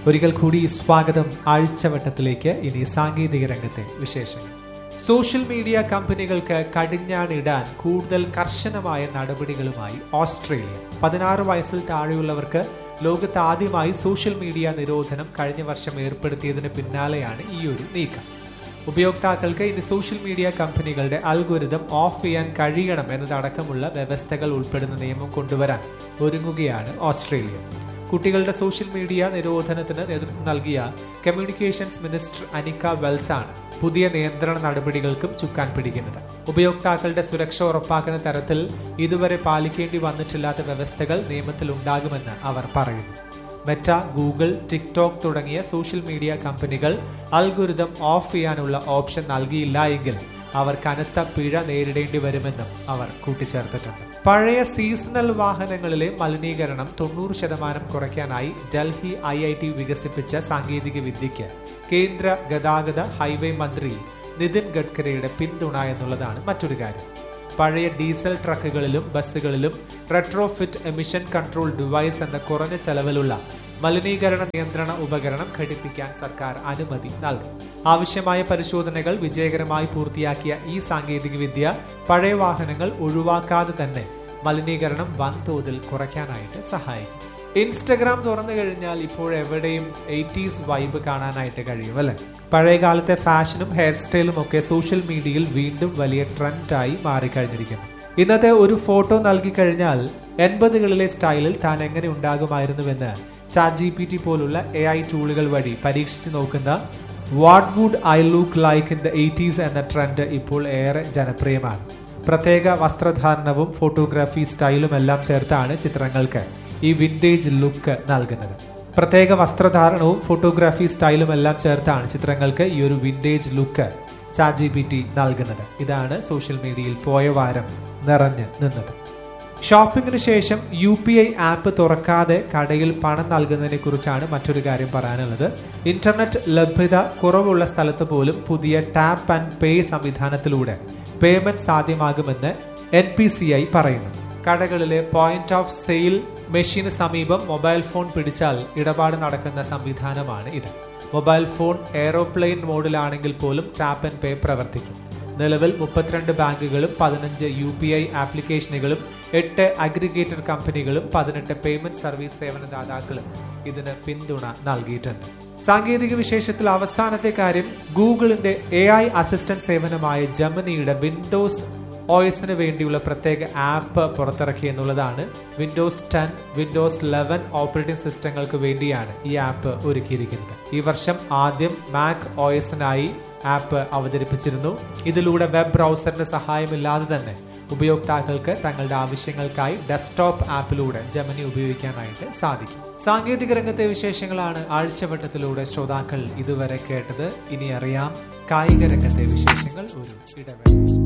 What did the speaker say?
ഒരിക്കൽ കൂടി സ്വാഗതം ആഴ്ചവട്ടത്തിലേക്ക് ഇനി സാങ്കേതിക രംഗത്തെ വിശേഷങ്ങൾ സോഷ്യൽ മീഡിയ കമ്പനികൾക്ക് കടിഞ്ഞാണിടാൻ കൂടുതൽ കർശനമായ നടപടികളുമായി ഓസ്ട്രേലിയ പതിനാറ് വയസ്സിൽ താഴെയുള്ളവർക്ക് ലോകത്ത് ആദ്യമായി സോഷ്യൽ മീഡിയ നിരോധനം കഴിഞ്ഞ വർഷം ഏർപ്പെടുത്തിയതിന് പിന്നാലെയാണ് ഈ ഒരു നീക്കം ഉപയോക്താക്കൾക്ക് ഇനി സോഷ്യൽ മീഡിയ കമ്പനികളുടെ അൽഗോരിതം ഓഫ് ചെയ്യാൻ കഴിയണം എന്നതടക്കമുള്ള വ്യവസ്ഥകൾ ഉൾപ്പെടുന്ന നിയമം കൊണ്ടുവരാൻ ഒരുങ്ങുകയാണ് ഓസ്ട്രേലിയ കുട്ടികളുടെ സോഷ്യൽ മീഡിയ നിരോധനത്തിന് നേതൃത്വം നൽകിയ കമ്മ്യൂണിക്കേഷൻസ് മിനിസ്റ്റർ അനിക്ക വെൽസാണ് പുതിയ നിയന്ത്രണ നടപടികൾക്കും ചുക്കാൻ പിടിക്കുന്നത് ഉപയോക്താക്കളുടെ സുരക്ഷ ഉറപ്പാക്കുന്ന തരത്തിൽ ഇതുവരെ പാലിക്കേണ്ടി വന്നിട്ടില്ലാത്ത വ്യവസ്ഥകൾ നിയമത്തിൽ ഉണ്ടാകുമെന്ന് അവർ പറയുന്നു മെറ്റ ഗൂഗിൾ ടിക്ടോക്ക് തുടങ്ങിയ സോഷ്യൽ മീഡിയ കമ്പനികൾ അൽഗുരുതം ഓഫ് ചെയ്യാനുള്ള ഓപ്ഷൻ നൽകിയില്ല എങ്കിൽ അവർ കനത്ത പിഴ നേരിടേണ്ടി വരുമെന്നും അവർ കൂട്ടിച്ചേർത്തിട്ടുണ്ട് പഴയ സീസണൽ വാഹനങ്ങളിലെ മലിനീകരണം തൊണ്ണൂറ് ശതമാനം കുറയ്ക്കാനായി ഡൽഹി ഐ ഐ ടി വികസിപ്പിച്ച സാങ്കേതിക വിദ്യയ്ക്ക് കേന്ദ്ര ഗതാഗത ഹൈവേ മന്ത്രി നിതിൻ ഗഡ്കരിയുടെ പിന്തുണ എന്നുള്ളതാണ് മറ്റൊരു കാര്യം പഴയ ഡീസൽ ട്രക്കുകളിലും ബസ്സുകളിലും റെട്രോഫിറ്റ് എമിഷൻ കൺട്രോൾ ഡിവൈസ് എന്ന കുറഞ്ഞ ചെലവിലുള്ള മലിനീകരണ നിയന്ത്രണ ഉപകരണം ഘടിപ്പിക്കാൻ സർക്കാർ അനുമതി നൽകും ആവശ്യമായ പരിശോധനകൾ വിജയകരമായി പൂർത്തിയാക്കിയ ഈ സാങ്കേതികവിദ്യ പഴയ വാഹനങ്ങൾ ഒഴിവാക്കാതെ തന്നെ മലിനീകരണം വൻതോതിൽ കുറയ്ക്കാനായിട്ട് സഹായിക്കും ഇൻസ്റ്റഗ്രാം തുറന്നു കഴിഞ്ഞാൽ ഇപ്പോൾ എവിടെയും എയ്റ്റീസ് വൈബ് കാണാനായിട്ട് കഴിയും അല്ലെ പഴയ കാലത്തെ ഫാഷനും ഹെയർ സ്റ്റൈലും ഒക്കെ സോഷ്യൽ മീഡിയയിൽ വീണ്ടും വലിയ ട്രെൻഡായി മാറിക്കഴിഞ്ഞിരിക്കുന്നു ഇന്നത്തെ ഒരു ഫോട്ടോ നൽകി കഴിഞ്ഞാൽ എൺപതുകളിലെ സ്റ്റൈലിൽ താൻ എങ്ങനെ ഉണ്ടാകുമായിരുന്നുവെന്ന് ചാറ്റ് ജി പി ടി പോലുള്ള എ ഐ ടൂളുകൾ വഴി പരീക്ഷിച്ചു നോക്കുന്ന what would I look like in the eighties എന്ന ട്രെൻഡ് ഇപ്പോൾ ഏറെ ജനപ്രിയമാണ് പ്രത്യേക വസ്ത്രധാരണവും ഫോട്ടോഗ്രാഫി സ്റ്റൈലും എല്ലാം ചേർത്താണ് ചിത്രങ്ങൾക്ക് ഈ വിന്റേജ് ലുക്ക് നൽകുന്നത് പ്രത്യേക വസ്ത്രധാരണവും ഫോട്ടോഗ്രാഫി സ്റ്റൈലും എല്ലാം ചേർത്താണ് ചിത്രങ്ങൾക്ക് ഈ ഒരു vintage look chat G P T നൽകുന്നത് ഇതാണ് സോഷ്യൽ മീഡിയയിൽ പോയ വാരം നിറഞ്ഞു നിന്നത് ഷോപ്പിംഗിന് ശേഷം യു പി ഐ ആപ്പ് തുറക്കാതെ കടയിൽ പണം നൽകുന്നതിനെ കുറിച്ചാണ് മറ്റൊരു കാര്യം പറയാനുള്ളത് ഇന്റർനെറ്റ് ലഭ്യത കുറവുള്ള സ്ഥലത്ത് പോലും പുതിയ ടാപ്പ് ആൻഡ് പേ സംവിധാനത്തിലൂടെ പേയ്മെന്റ് സാധ്യമാകുമെന്ന് എൻ പി സി ഐ പറയുന്നു കടകളിലെ പോയിന്റ് ഓഫ് സെയിൽ മെഷീന് സമീപം മൊബൈൽ ഫോൺ പിടിച്ചാൽ ഇടപാട് നടക്കുന്ന സംവിധാനമാണ് ഇത് മൊബൈൽ ഫോൺ എയറോപ്ലെയിൻ മോഡിലാണെങ്കിൽ പോലും ടാപ്പ് ആൻഡ് പേ പ്രവർത്തിക്കും നിലവിൽ മുപ്പത്തിരണ്ട് ബാങ്കുകളും പതിനഞ്ച് യു പി ഐ ആപ്ലിക്കേഷനുകളും എട്ട് അഗ്രിഗേറ്റർ കമ്പനികളും പതിനെട്ട് പേയ്മെന്റ് സർവീസ് സേവനദാതാക്കളും ഇതിന് പിന്തുണ നൽകിയിട്ടുണ്ട് സാങ്കേതിക വിശേഷത്തിൽ അവസാനത്തെ കാര്യം ഗൂഗിളിന്റെ എ ഐ അസിസ്റ്റന്റ് സേവനമായ ജമനിയുടെ വിൻഡോസ് ഓയസിന് വേണ്ടിയുള്ള പ്രത്യേക ആപ്പ് പുറത്തിറക്കി എന്നുള്ളതാണ് Windows ten Windows eleven operating സിസ്റ്റങ്ങൾക്ക് വേണ്ടിയാണ് ഈ ആപ്പ് ഒരുക്കിയിരിക്കുന്നത് ഈ വർഷം ആദ്യം മാക് ഓയസിനായി ആപ്പ് അവതരിപ്പിച്ചിരുന്നു ഇതിലൂടെ വെബ് ബ്രൗസറിന്റെ സഹായമില്ലാതെ തന്നെ ഉപയോക്താക്കൾക്ക് തങ്ങളുടെ ആവശ്യങ്ങൾക്കായി ഡെസ്ക്ടോപ്പ് ആപ്പിലൂടെ ജമനി ഉപയോഗിക്കാനായിട്ട് സാധിക്കും സാങ്കേതിക രംഗത്തെ വിശേഷങ്ങളാണ് ആഴ്ചവട്ടത്തിലൂടെ ശ്രോതാക്കൾ ഇതുവരെ കേട്ടത് ഇനി അറിയാം കായിക രംഗത്തെ വിശേഷങ്ങൾ ഒരു ഇടവേള